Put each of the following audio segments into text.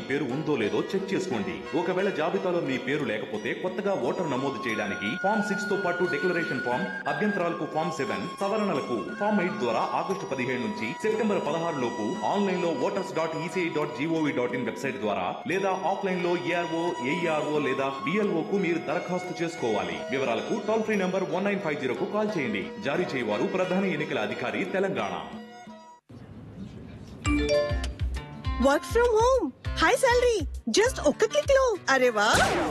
పేరు ఉందో లేదో చెక్ చేసుకోండి ఒకవేళ జాబితాలో మీ పేరు లేకపోతే కొత్తగా ఓటర్ నమోదు చేయడానికి ఫామ్ సిక్స్ తో పాటు డిక్లరేషన్ ఫామ్ అభ్యంతరాలకు ఫామ్ సెవెన్ సవరణలకు ఫామ్ ఎయిట్ ద్వారా ఆగస్టు పదిహేడు నుంచి సెప్టెంబర్ పదహారు లోపు ఆన్లైన్ లో voters dot ECI dot gov dot in website ద్వారా లేదా ఆఫ్లైన్ లో ఏఆర్ఓ ఏఈఆర్ఓ లేదా బిఎల్ఓ కు మీరు దరఖాస్తు చేసుకోవాలి వివరాలకు toll free number one nine five zero కు కాల్ చేయండి జారీ చేయవారు ప్రధాన ఎన్నికల అధికారి Telangana work from home high salary just ఒక్క క్లిక్ లో అరే వా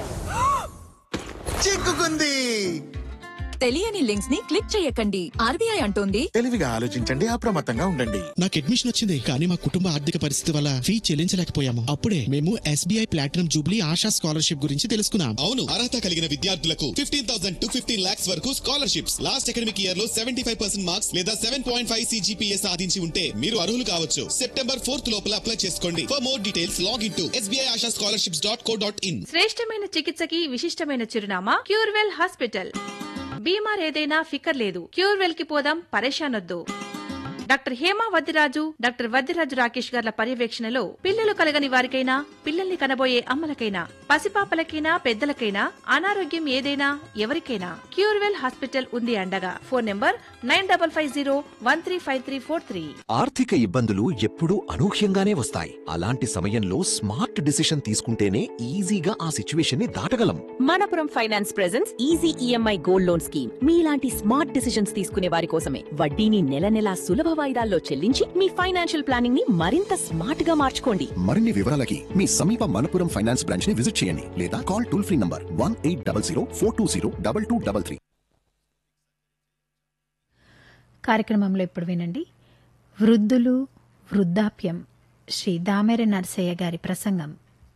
చిక్కుకుంది తెలియని లింక్స్ ని క్లిక్ చేయకండి ఆర్బీఐ అంటోంది తెలివిగా ఆలోచించండి అప్రమత్తంగా ఉండండి నాకు అడ్మిషన్ వచ్చింది కానీ మా కుటుంబ ఆర్థిక పరిస్థితి వల్ల ఫీ చెల్లించలేకపోయాము అప్పుడే మేము SBI platinum jubilee Asha scholarship గురించి తెలుసుకున్నాం అవును అర్హత కలిగిన విద్యార్థులకు fifteen thousand to fifteen lakhs వరకు స్కాలర్షిప్స్ లాస్ట్ అకాడమిక్ ఇయర్ లో సెవెంటీ ఫైవ్ పర్సెంట్ మార్క్స్ లేదా సెవెన్ పాయింట్ ఫైవ్ సిజిపిఏ సాధించి ఉంటే మీరు అర్హులు కావచ్చు సెప్టెంబర్ ఫోర్త్ లోపల అప్లై చేసుకోండి for more details log in to SBI Asha scholarships dot co dot in శ్రేష్టమైన చికిత్సకి విశిష్టమైన చిరునామా క్యూర్వెల్ హాస్పిటల్ బీమార్ ఏదైనా ఫికర్ లేదు క్యూర్వెల్ కి పోదాం పరేషానొద్దు డాక్టర్ హేమా వద్దిరాజు డాక్టర్ వద్దిరాజు రాకేష్ గార్ల పర్యవేక్షణలో పిల్లలు కలగని వారికైనా పిల్లల్ని కనబోయే అమ్మలకైనా పసిపాపలకైనా పెద్దలకైనా అనారోగ్యం ఏదైనా ఎవరికైనా క్యూర్వెల్ హాస్పిటల్ ఉంది అండగా phone number nine double five zero one three five three four three ఆర్థిక ఇబ్బందులు ఎప్పుడూ అనూహ్యంగానే వస్తాయి అలాంటి సమయంలో స్మార్ట్ డిసిషన్ తీసుకుంటేనే ఈజీగా ఆ సిచ్యువేషన్ ని దాటగలం Manappuram finance presence easy EMI gold loan scheme మీలాంటి స్మార్ట్ డిసిషన్స్ తీసుకునే వారి కోసమే వడ్డీని నెల నెలా సులభ వాయిదాల్లో చెల్లించి మీ ఫైనాన్షియల్ ప్లానింగ్ ని మరింత స్మార్ట్ గా మార్చుకోండి మరిన్ని వివరాలకి మీ సమీప మనపురం ఫైనాన్స్ బ్రాంచ్ ని విజిట్ చేయండి లేదా call toll free number one eight double zero four two zero double two double three కార్యక్రమంలో ఇప్పుడు వినండి వృద్ధులు వృద్ధాప్యం శ్రీ దామెర నర్సయ్య గారి ప్రసంగం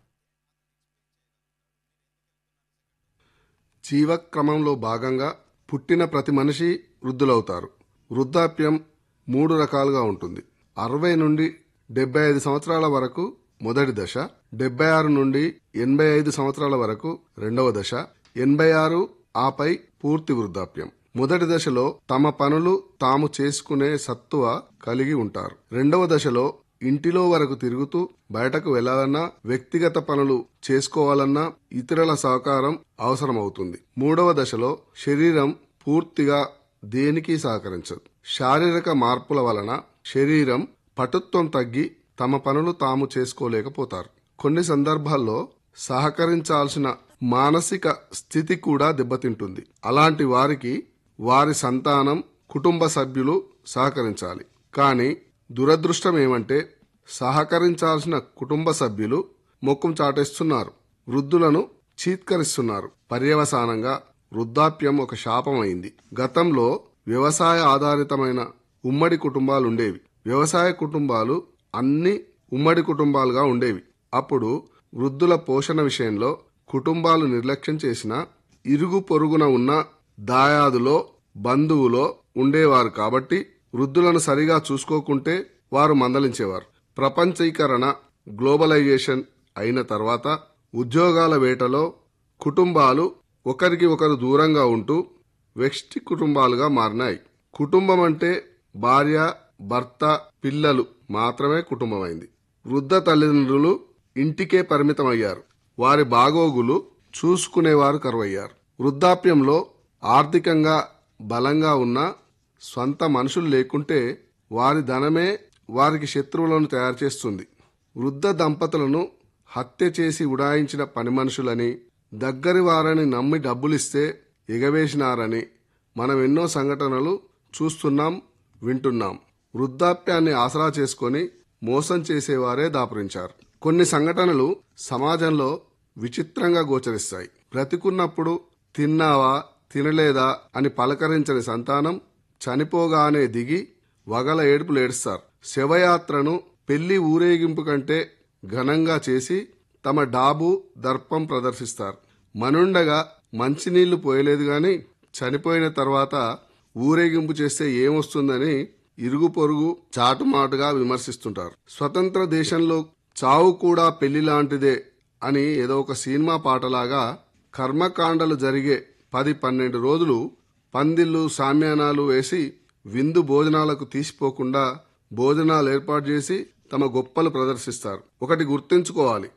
జీవక్రమంలో భాగంగా పుట్టిన ప్రతి మనిషి వృద్ధులవుతారు వృద్ధాప్యం మూడు రకాలుగా ఉంటుంది అరవై నుండి డెబ్బై ఐదు సంవత్సరాల వరకు మొదటి దశ డెబ్బై ఆరు నుండి ఎనభై ఐదు సంవత్సరాల వరకు రెండవ దశ ఎనభై ఆరు ఆపై పూర్తి వృద్ధాప్యం మొదటి దశలో తమ పనులు తాము చేసుకునే సత్తువ కలిగి ఉంటారు రెండవ దశలో ఇంటిలో వరకు తిరుగుతూ బయటకు వెళ్లాలన్నా వ్యక్తిగత పనులు చేసుకోవాలన్నా ఇతరుల సహకారం అవసరమవుతుంది మూడవ దశలో శరీరం పూర్తిగా దేనికి సహకరించదు శారీరక మార్పుల వలన శరీరం పటుత్వం తగ్గి తమ పనులు తాము చేసుకోలేకపోతారు కొన్ని సందర్భాల్లో సహకరించాల్సిన మానసిక స్థితి కూడా దెబ్బతింటుంది అలాంటి వారికి వారి సంతానం కుటుంబ సభ్యులు సహకరించాలి కానీ దురదృష్టం ఏమంటే సహకరించాల్సిన కుటుంబ సభ్యులు ముఖం చాటేస్తున్నారు వృద్ధులను చీత్కరిస్తున్నారు పర్యవసానంగా వృద్ధాప్యం ఒక శాపమైంది గతంలో వ్యవసాయ ఆధారితమైన ఉమ్మడి కుటుంబాలు ఉండేవి వ్యవసాయ కుటుంబాలు అన్ని ఉమ్మడి కుటుంబాలుగా ఉండేవి అప్పుడు వృద్ధుల పోషణ విషయంలో కుటుంబాలు నిర్లక్ష్యం చేసిన ఇరుగు పొరుగున ఉన్న దాయాదులో బంధువులో ఉండేవారు కాబట్టి వృద్ధులను సరిగా చూసుకోకుంటే వారు మందలించేవారు ప్రపంచీకరణ గ్లోబలైజేషన్ అయిన తర్వాత ఉద్యోగాల వేటలో కుటుంబాలు ఒకరికి ఒకరు దూరంగా ఉంటూ వ్యక్తి కుటుంబాలుగా మారినాయి కుటుంబం అంటే భార్య భర్త పిల్లలు మాత్రమే కుటుంబమైంది వృద్ధ తల్లిదండ్రులు ఇంటికే పరిమితమయ్యారు వారి బాగోగులు చూసుకునేవారు కరువయ్యారు వృద్ధాప్యంలో ఆర్థికంగా బలంగా ఉన్న స్వంత మనుషులు లేకుంటే వారి ధనమే వారికి శత్రువులను తయారు చేస్తుంది వృద్ధ దంపతులను హత్య చేసి ఉడాయించిన పని మనుషులని దగ్గరి వారని నమ్మి డబ్బులిస్తే ఎగవేసినారని మనం ఎన్నో సంఘటనలు చూస్తున్నాం వింటున్నాం వృద్ధాప్యాన్ని ఆసరా చేసుకొని మోసం చేసేవారే దాపురించారు కొన్ని సంఘటనలు సమాజంలో విచిత్రంగా గోచరిస్తాయి బ్రతికున్నప్పుడు తిన్నావా తినలేదా అని పలకరించని సంతానం చనిపోగానే దిగి వగల ఏడుపులు ఏడుస్తారు శవయాత్రను పెళ్లి ఊరేగింపు కంటే ఘనంగా చేసి తమ డాబు దర్పం ప్రదర్శిస్తారు మనుండగా మంచినీళ్లు పోయలేదు గాని చనిపోయిన తర్వాత ఊరేగింపు చేస్తే ఏమొస్తుందని ఇరుగు పొరుగు చాటుమాటుగా విమర్శిస్తుంటారు స్వతంత్ర దేశంలో చావు కూడా పెళ్లి లాంటిదే అని ఏదో ఒక సినిమా పాటలాగా కర్మకాండలు జరిగే పది పన్నెండు రోజులు పందిళ్ళు సామ్యానాలు వేసి విందు భోజనాలకు తీసిపోకుండా భోజనాలు ఏర్పాటు చేసి తమ గొప్పలు ప్రదర్శిస్తారు ఒకటి గుర్తుంచుకోవాలి